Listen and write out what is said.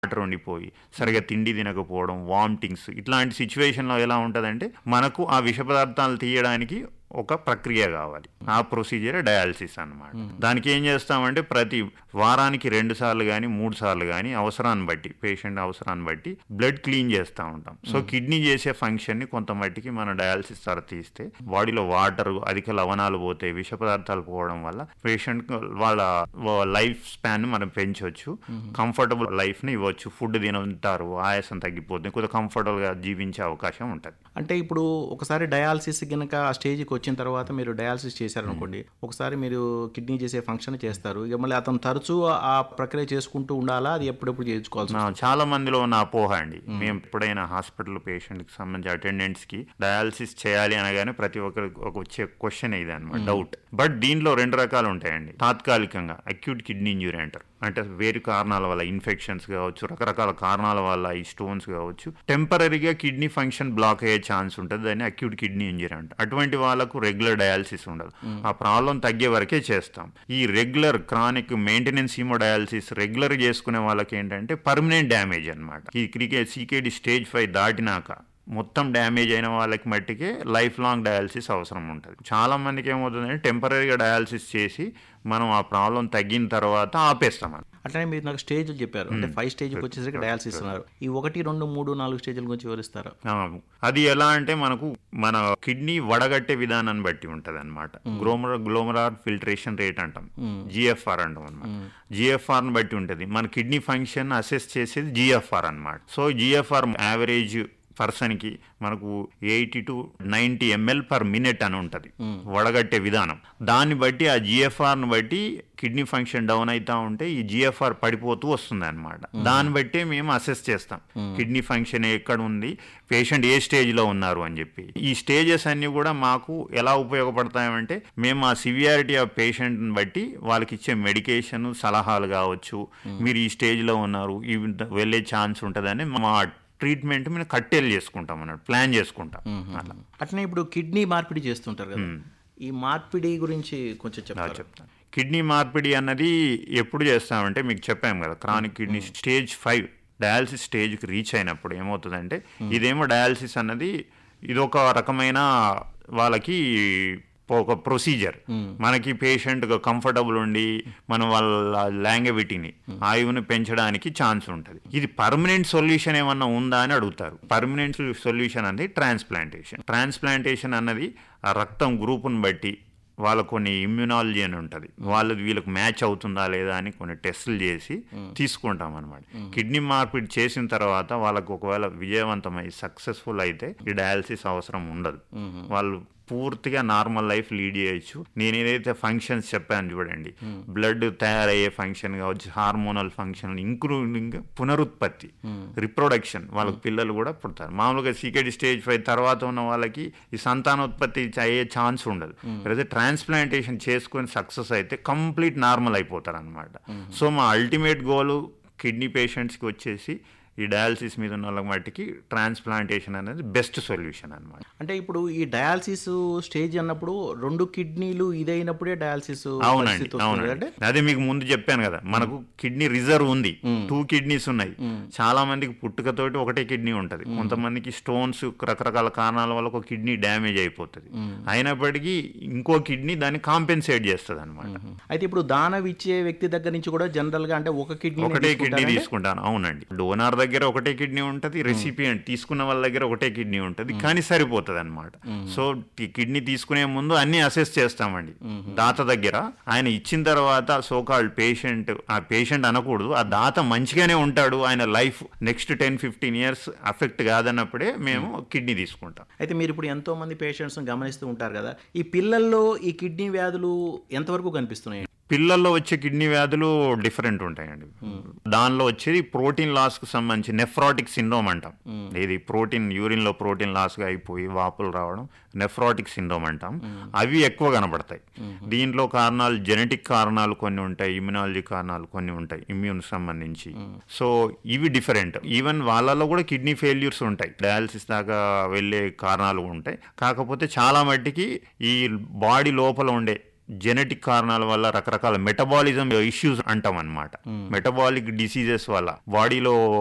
Water ఉండిపోయి సరిగా తిండి తినకపోవడం వామిటింగ్స్ ఇట్లాంటి సిచ్యువేషన్లో ఎలా ఉంటుందంటే మనకు ఆ విష పదార్థాలు తీయడానికి ఒక ప్రక్రియ కావాలి ఆ ప్రొసీజర్ డయాలసిస్ అన్నమాట దానికి ఏం చేస్తామంటే ప్రతి వారానికి రెండు సార్లు కానీ మూడు సార్లు కానీ అవసరాన్ని బట్టి పేషెంట్ అవసరాన్ని బట్టి బ్లడ్ క్లీన్ చేస్తూ ఉంటాం సో కిడ్నీ చేసే ఫంక్షన్ని కొంత మట్టికి మనం డయాలసిస్ ద్వారా తీస్తే బాడీలో వాటర్ అధిక లవణాలు పోతాయి విష పదార్థాలు పోవడం వల్ల పేషెంట్ వాళ్ళ లైఫ్ స్పాన్ మనం పెంచవచ్చు కంఫర్టబుల్ లైఫ్ని ఇవ్వచ్చు ఫుడ్ తినంటారు ఆయాసం తగ్గిపోతుంది కొద్దిగా కంఫర్టబుల్గా జీవించే అవకాశం ఉంటుంది అంటే ఇప్పుడు ఒకసారి డయాలసిస్ కనుక ఆ స్టేజ్కి వచ్చిన తర్వాత మీరు డయాలసిస్ చేశారనుకోండి ఒకసారి మీరు కిడ్నీ చేసే ఫంక్షన్ చేస్తారు ఇక మళ్ళీ అతను తరచూ ఆ ప్రక్రియ చేసుకుంటూ ఉండాలా అది ఎప్పుడెప్పుడు చేయించుకోవాల్సి నా చాలా మందిలో ఉన్న అపోహ అండి మేము ఎప్పుడైనా హాస్పిటల్ పేషెంట్ కి సంబంధించి అటెండెంట్స్ కి డయాలసిస్ చేయాలి అనగానే ప్రతి ఒక్కరికి ఒక వచ్చే క్వశ్చన్ ఇది అనమాట డౌట్ బట్ దీనిలో రెండు రకాలు ఉంటాయండి తాత్కాలికంగా అక్యూట్ కిడ్నీ ఇంజురీ అంటారు అంటే వేరు కారణాల వల్ల ఇన్ఫెక్షన్స్ కావచ్చు రకరకాల కారణాల వల్ల ఈ స్టోన్స్ కావచ్చు టెంపరీగా కిడ్నీ ఫంక్షన్ బ్లాక్ అయ్యే ఛాన్స్ ఉంటుంది దాన్ని అక్యూట్ కిడ్నీ ఇంజరీ అంట అటువంటి వాళ్ళకు రెగ్యులర్ డయాలసిస్ ఉండదు ఆ ప్రాబ్లం తగ్గే వరకే చేస్తాం ఈ regular chronic maintenance hemodialysis regular చేసుకునే వాళ్ళకి ఏంటంటే పర్మనెంట్ డ్యామేజ్ అనమాట ఈ క్రికెట్ సీకేడి స్టేజ్ ఫైవ్ దాటినాక మొత్తం డ్యామేజ్ అయిన వాళ్ళకి మట్టికే లైఫ్ లాంగ్ డయాలసిస్ అవసరం ఉంటుంది చాలా మందికి ఏమవుతుందంటే టెంపరీగా డయాలసిస్ చేసి మనం ఆ ప్రాబ్లం తగ్గిన తర్వాత ఆపేస్తాం అది. అట్లనే మీరు నాకు స్టేజ్లు చెప్పారు అంటే ఫైవ్ స్టేజ్కి వచ్చేసరికి డయాలసిస్ ఉన్నారు ఈ ఒకటి రెండు మూడు నాలుగు స్టేజ్ల గురించి వివరిస్తారా ఆ, అది ఎలా అంటే మనకు మన కిడ్నీ వడగట్టే విధానాన్ని బట్టి ఉంటది అనమాట గ్లోమర గ్లోమరార్ ఫిల్టరేషన్ రేట్ అంటాం జిఎఫ్ఆర్ అంటాం అనమాట జిఎఫ్ఆర్ ని బట్టి ఉంటది మన కిడ్నీ ఫంక్షన్ అసెస్ చేసేది జిఎఫ్ఆర్ అన్నమాట సో జిఎఫ్ఆర్ యావరేజ్ పర్సన్ కి మనకు eighty to ninety ML per minute అని ఉంటది వడగట్టే విధానం దాన్ని బట్టి ఆ జిఎఫ్ఆర్ ని బట్టి కిడ్నీ ఫంక్షన్ డౌన్ అవుతా ఉంటే ఈ జిఎఫ్ఆర్ పడిపోతూ వస్తుంది అనమాట దాన్ని బట్టి మేము అసెస్ చేస్తాం కిడ్నీ ఫంక్షన్ ఎక్కడ ఉంది పేషెంట్ ఏ స్టేజ్ లో ఉన్నారు అని చెప్పి ఈ స్టేజెస్ అన్ని కూడా మాకు ఎలా ఉపయోగపడతాయంటే మేము ఆ సివియారిటీ ఆఫ్ పేషెంట్ బట్టి వాళ్ళకి ఇచ్చే మెడికేషన్ సలహాలు కావచ్చు మీరు ఈ స్టేజ్ లో ఉన్నారు ఈ వెళ్ళే ఛాన్స్ ఉంటుందని మా ట్రీట్మెంట్ మేము కట్టేలు చేసుకుంటాం అన్నట్టు ప్లాన్ చేసుకుంటాం అట్లా అట్లనే ఇప్పుడు కిడ్నీ మార్పిడి చేస్తుంటారు కదా ఈ మార్పిడి గురించి కొంచెం చెప్తారు చెప్తాను కిడ్నీ మార్పిడి అన్నది ఎప్పుడు చేస్తామంటే మీకు చెప్పాము కదా chronic kidney stage five dialysis స్టేజ్కి రీచ్ అయినప్పుడు ఏమవుతుందంటే ఇదేమో డయాలసిస్ అన్నది ఇదొక రకమైన వాళ్ళకి ఒక ప్రొసీజర్ మనకి పేషెంట్ కంఫర్టబుల్ ఉండి మనం వాళ్ళ లాంగవిటీని ఆయువుని పెంచడానికి ఛాన్స్ ఉంటుంది ఇది పర్మనెంట్ సొల్యూషన్ ఏమన్నా ఉందా అని అడుగుతారు పర్మనెంట్ సొల్యూషన్ అనేది ట్రాన్స్ప్లాంటేషన్ ట్రాన్స్ప్లాంటేషన్ అన్నది ఆ రక్తం గ్రూపుని బట్టి వాళ్ళ కొన్ని ఇమ్యునాలజీ అని ఉంటుంది వాళ్ళది వీళ్ళకి మ్యాచ్ అవుతుందా లేదా అని కొన్ని టెస్టులు చేసి తీసుకుంటాం అనమాట కిడ్నీ మార్పిడి చేసిన తర్వాత వాళ్ళకు ఒకవేళ విజయవంతమై సక్సెస్ఫుల్ అయితే ఈ డయాలసిస్ అవసరం ఉండదు వాళ్ళు పూర్తిగా నార్మల్ లైఫ్ లీడ్ చేయొచ్చు నేను ఏదైతే ఫంక్షన్స్ చెప్పాను చూడండి బ్లడ్ తయారయ్యే ఫంక్షన్ కావచ్చు హార్మోనల్ ఫంక్షన్ ఇంక్లూడింగ్ పునరుత్పత్తి రిప్రొడక్షన్ వాళ్ళకి పిల్లలు కూడా పుడతారు మామూలుగా సీకెడి స్టేజ్ ఫైవ్ తర్వాత ఉన్న వాళ్ళకి ఈ సంతానోత్పత్తి అయ్యే ఛాన్స్ ఉండదు అయితే ట్రాన్స్ప్లాంటేషన్ చేసుకొని సక్సెస్ అయితే కంప్లీట్ నార్మల్ అయిపోతారు అనమాట సో మా అల్టిమేట్ గోల్ కిడ్నీ పేషెంట్స్కి వచ్చేసి ఈ డయాలసిస్ మీద ఉన్న వాళ్ళకి మట్టికి ట్రాన్స్ప్లాంటేషన్ అనేది బెస్ట్ సొల్యూషన్ అనమాట అంటే ఇప్పుడు ఈ డయాలసిస్ స్టేజ్ అన్నప్పుడు రెండు కిడ్నీలు ఇదైనప్పుడే డయాలసిస్ అవునండి పరిస్థితి వస్తుంది అవునండి అంటే అదే మీకు ముందు చెప్పాను కదా మనకు కిడ్నీ రిజర్వ్ ఉంది టూ కిడ్నీస్ ఉన్నాయి చాలా మందికి పుట్టుకతోటి ఒకటే కిడ్నీ ఉంటది కొంతమందికి స్టోన్స్ రకరకాల కారణాల వల్ల ఒక కిడ్నీ డ్యామేజ్ అయిపోతుంది అయినప్పటికీ ఇంకో కిడ్నీ దాన్ని కాంపెన్సేట్ చేస్తుంది అనమాట అయితే ఇప్పుడు దానం ఇచ్చే వ్యక్తి దగ్గర నుంచి కూడా జనరల్ గా అంటే ఒక కిడ్నీ ఒకటే కిడ్నీ తీసుకుంటాను అవునండి డోనార్ దగ్గర ఒకటే కిడ్నీ ఉంటది రెసిపియంట్ తీసుకున్న వాళ్ళ దగ్గర ఒకటే కిడ్నీ ఉంటది కానీ సరిపోతుంది అనమాట సో కిడ్నీ తీసుకునే ముందు అన్ని అసెస్ చేస్తామండి దాత దగ్గర ఆయన ఇచ్చిన తర్వాత సోకాల్డ్ పేషెంట్ ఆ పేషెంట్ అనకూడదు ఆ దాత మంచిగానే ఉంటాడు ఆయన life next ten fifteen years affect కాదన్నప్పుడే మేము కిడ్నీ తీసుకుంటాం అయితే మీరు ఇప్పుడు ఎంతో మంది పేషెంట్స్ గమనిస్తూ ఉంటారు కదా ఈ పిల్లల్లో ఈ కిడ్నీ వ్యాధులు ఎంతవరకు కనిపిస్తున్నాయి పిల్లల్లో వచ్చే కిడ్నీ వ్యాధులు డిఫరెంట్ ఉంటాయండి దానిలో వచ్చేది ప్రోటీన్ లాస్ కు సంబంధించి నెఫ్రాటిక్ సిండ్రోమ్ అంటాం ఇది ప్రోటీన్ యూరిన్ లో ప్రోటీన్ లాస్ గా అయిపోయి వాపులు రావడం నెఫ్రాటిక్ సిండ్రోమ్ అంటాం అవి ఎక్కువ కనబడతాయి దీంట్లో కారణాలు జెనెటిక్ కారణాలు కొన్ని ఉంటాయి ఇమ్యునాలజీ కారణాలు కొన్ని ఉంటాయి ఇమ్యూన్ సంబంధించి సో ఇవి డిఫరెంట్ ఈవెన్ వాళ్ళలో కూడా కిడ్నీ ఫెయిల్యూర్స్ ఉంటాయి డయాలసిస్ దాకా వెళ్ళే కారణాలు ఉంటాయి కాకపోతే చాలా మట్టికి ఈ బాడీ లోపల ఉండే జెనెటిక్ కారణాల వల్ల రకరకాల మెటబాలిజం ఇష్యూస్ అంటాం అనమాట మెటబాలిక్ డిసీజెస్ వల్ల బాడీలో